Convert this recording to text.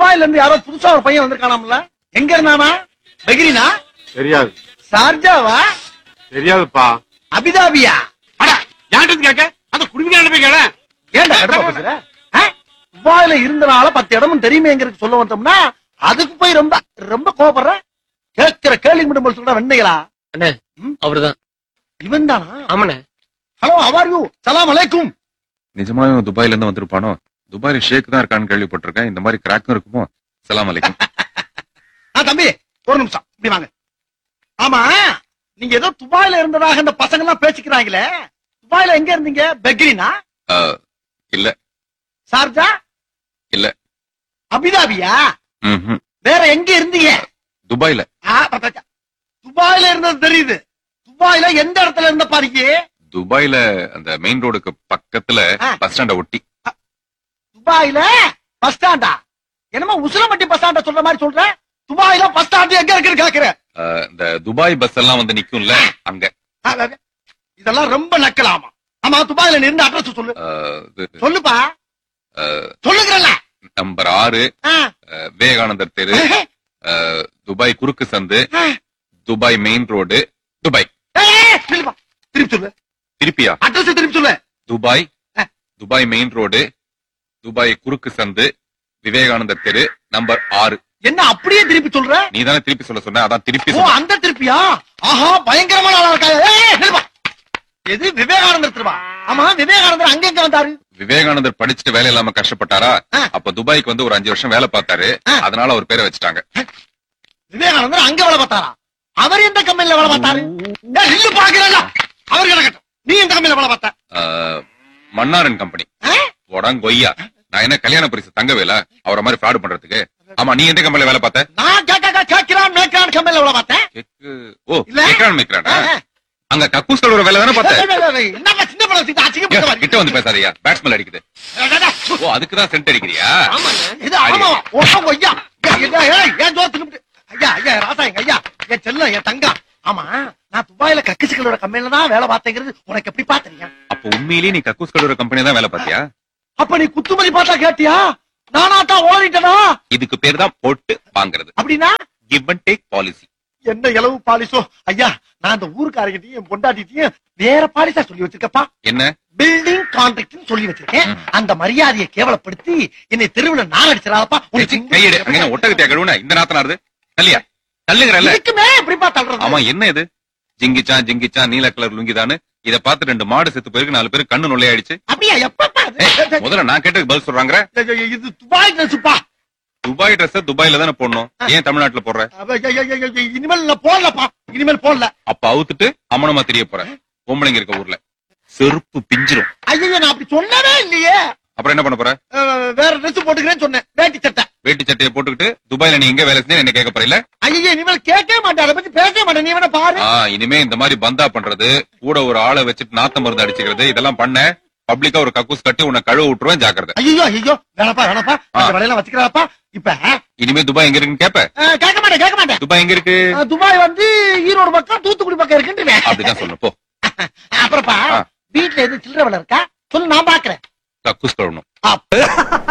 துபாயில இருந்து யாரோ புதுசா ஒரு பையன் வந்திருக்கானாம்ல எங்க இருந்தானா பெகிரினா தெரியாது சார்ஜாவா தெரியாதுப்பா அபிதாபியா அட யார்கிட்ட கேட்க அந்த குடும்பிக்கான போய் கேள ஏன்டா கடுப்பா பேசுற ஆ? துபாயில இருந்தனால பத்து இடமும் தெரியுமேங்கிறது சொல்ல வந்தோம்னா அதுக்கு போய் ரொம்ப ரொம்ப கோபப்படுற கேட்கிற கேள்வி மட்டும் சொல்ற வெண்ணைகளா அண்ணே ம்? அவர்தான் இவன் தானா ஆமாண்ணே ஹலோ அவார் யூ சலாம் அலைக்கும் நிஜமாவே இவன் துபாயில இருந்து வந்திருப்பானோ துபாயில ஷேக் தான் இருக்கான்னு கேள்விப்பட்டிருக்கேன் இந்த மாதிரி கிராக்கும் இருக்குமோ சலாம் அலைக்கும் ஆ தம்பி ஒரு நிமிஷம் இப்படி வாங்க ஆமா நீங்க ஏதோ துபாயில இருந்ததாக இந்த பசங்க எல்லாம் பேசிக்கிறாங்களே துபாயில எங்க இருந்தீங்க பெக்ரினா அஹ், இல்ல சார்ஜா இல்ல. அபிதாபியா ம்ஹும். வேற எங்க இருந்தீங்க துபாயில ஆ, ப- ப- துபாயில இருந்தது தெரியுது துபாயில எந்த இடத்துல இருந்த பாருங்க துபாயில அந்த மெயின் ரோடுக்கு பக்கத்துல ஆ. பஸ் ஸ்டாண்ட ஒட்டி துபாயில பஸ் ஸ்டாண்டா என்னமோ உசிலம்பட்டி பஸ் ஸ்டாண்ட சொல்ற மாதிரி சொல்ற துபாயில பஸ் ஸ்டாண்ட் எங்க இருக்குன்னு கேக்குறேன் அஹ், இந்த துபாய் பஸ் எல்லாம் வந்து நிக்கும்ல அங்க ஆ, ஆ, இதெல்லாம் ரொம்ப நக்கலாமா ஆமா துபாயில நீ இருந்த அட்ரஸ் சொல்லு அஹ், இது, சொல்லுப்பா அஹ், சொல்லுங்கறல்ல நம்பர் ஆறு ஆ, அஹ், விவேகானந்தர் தெரு அஹ், துபாய் குறுக்கு சந்து ஆ. துபாய் மெயின் ரோடு துபாய் ஏய், ஏய், திருப்பா திருப்பி சொல்லு திருப்பியா அட்ரஸ் திருப்பி சொல்லு துபாய் ஆ. துபாய் மெயின் ரோடு துபாய் குறுக்கு சந்து விவேகானந்தர் தெரு நம்பர் ஆறு என்ன அப்படியே திருப்பி சொல்ற நீ தானே திருப்பி சொல்ல சொன்ன அதான் திருப்பி ஓ சொன்ன அந்த திருப்பியா ஆஹா பயங்கரமான ஆளா இருக்கா ஏய், ஏய், நில்லுப்பா. எது விவேகானந்தர் திருப்பா ஆமா விவேகானந்தர் அங்க எங்க வந்தாரு விவேகானந்தர் படிச்சுட்டு வேலை இல்லாம கஷ்டப்பட்டாரா ஆ. அப்ப துபாய்க்கு வந்து ஒரு அஞ்சு வருஷம் வேலை பார்த்தாரு ஆ. அதனால அவர் பேரை வச்சுட்டாங்க விவேகானந்தர் அங்க வேலை பார்த்தாரா அவர் எந்த கம்பெனில வேலை பார்த்தாரு ஏய், நில்லு பாக்குறல அவர் கிடக்கட்டும் நீ எந்த கம்பெனில வேலை பார்த்த ஆஹ், மன்னாரன் கம்பெனி ஆ? கொய்யா நான் என்ன கல்யாண பரிசு தங்கவேல அவரை மாதிரி ஃப்ராடு பண்றதுக்கு ஆமா நீ எந்த கம்பெனில வேலை பார்த்த நான் கேட்க கேட்கிறான் மேற்கிறான் கம்பெனில வேலை பார்த்தேன் கேக்கு ஓ இல்ல. கேக்குறான் மேய்க்கிறானா ஆ, ஆ. அங்க கக்கூஸ் கழுவுற வேலை தானே பார்த்த ஏய், ஏய், ஏய், ஏய், என்னப்பா சின்ன பழம் வச்சுக்கிட்டு அசிங்கப்பட்ட ஏய், மாதிரி. கிட்ட வந்து பேசாதயா பேட்ஸ்மெல் அடிக்குது ஏய், ஏய், ஏய், ஓ அதுக்குதான் சென்ட் அடிக்கிறியா இது ஆமா ஓ ஐயா ஏய், ஏய், ஏய், ஏன் ஜோர் தின்னுபிட்டு? ஐயா ஐயா ராசா எங்க ஐயா என் செல்லம் என் தங்கம் ஆமா நான் துபாயில கக்கிசுகளோட கம்பெனில தான் வேலை பார்த்தேங்கிறது உனக்கு எப்படி பாத்தீங்க அப்ப உண்மையிலேயே நீ கக்கூஸ் கழுவுற கம்பெனி தான் வேலை பார்த்தியா அப்ப நீ குத்துமதி பார்த்தா கேட்டியா நானா தான் ஓடிட்டனா இதுக்கு பேர் தான் போட்டு வாங்குறது அப்படின்னா கிவ் அண்ட் டேக் பாலிசி என்ன இளவு பாலிசோ ஐயா நான் இந்த ஊருக்காரங்கிட்டையும் என் பொண்டாட்டிட்டையும் வேற பாலிசா சொல்லி வச்சிருக்கப்பா என்ன பில்டிங் கான்ட்ராக்ட் சொல்லி வச்சிருக்கேன் ம். அந்த மரியாதையை கேவலப்படுத்தி என்னை தெருவுல நான் அடிச்சிடாதப்பா கையெடு அங்க என்ன ஒட்டகத்தையா கழுவுன இந்த நாத்தனாருது தள்ளியா தள்ளுங்கிறல்ல இருக்குமே எப்படிப்பா தள்ளுறது ஆமா என்ன இது ஜிங்கிச்சான் ஜிங்கிச்சான் நீல கலர் லுங்கிதான்னு இத பார்த்து ரெண்டு மாடு செத்து போயிருக்கு நாலு பேருக்கு கண்ணு நுழையாயிடுச்சு அப்படியா எப்பப்பா அது? ஏய், முதல்ல நான் கேட்டதுக்கு பதில் சொல்றாங்க ஏய், ஏய், ஏய், இது துபாய் ட்ரெஸ்ப்பா துபாய் ட்ரெஸ் துபாயில தானே போடணும் ஏன் தமிழ்நாட்டுல போடுற இனிமேல் நான் போடலப்பா இனிமேல் போடல அப்ப அவுத்துட்டு அம்மனமா தெரிய போற பொம்பளைங்க இருக்க ஊர்ல செருப்பு பிஞ்சிரும் ஐயோ நான் அப்படி சொன்னவே இல்லையே அப்புறம் என்ன பண்ண போற அஹ், வேற ட்ரெஸ் போட்டுக்கிறேன்னு சொன்னேன் வேட்டி சட்டை வேட்டி சட்டையை போட்டுக்கிட்டு துபாயில நீ எங்க வேலை செஞ்சு என்ன கேட்க போறீல ஐயோ இனிமேல் கேட்கவே மாட்டேன் அதை பத்தி பேசவே மாட்டேன் நீ வேணா பாரு ஆ இனிமே இந்த மாதிரி பந்தா பண்றது கூட ஒரு ஆளை வச்சுட்டு நாத்த மருந்து அடிச்சுக்கிறது இதெல்லாம் பண்ண பப்ளிக்கா ஒரு கக்கூஸ் கட்டி உன்னை கழுவ விட்டுருவேன் ஜாக்கிரதை ஐயோ ஐயோ வேணப்பா வேணப்பா அந்த வேலையெல்லாம் வச்சுக்கிறாப்பா இப்ப இனிமே துபாய் எங்க இருக்குன்னு கேப்ப அஹ், கேட்க மாட்டேன் கேட்க மாட்டேன் துபாய் எங்க இருக்கு அஹ், துபாய் வந்து ஈரோடு பக்கம் தூத்துக்குடி பக்கம் இருக்குன்றேன் அப்படிதான் சொல்லணும் போ அப்புறப்பா ஆ. வீட்டுல எதுவும் சில்லறை வேலை இருக்கா சொல்லு நான் பாக்குறேன் கக்கூஸ் கழுவணும் அப்ப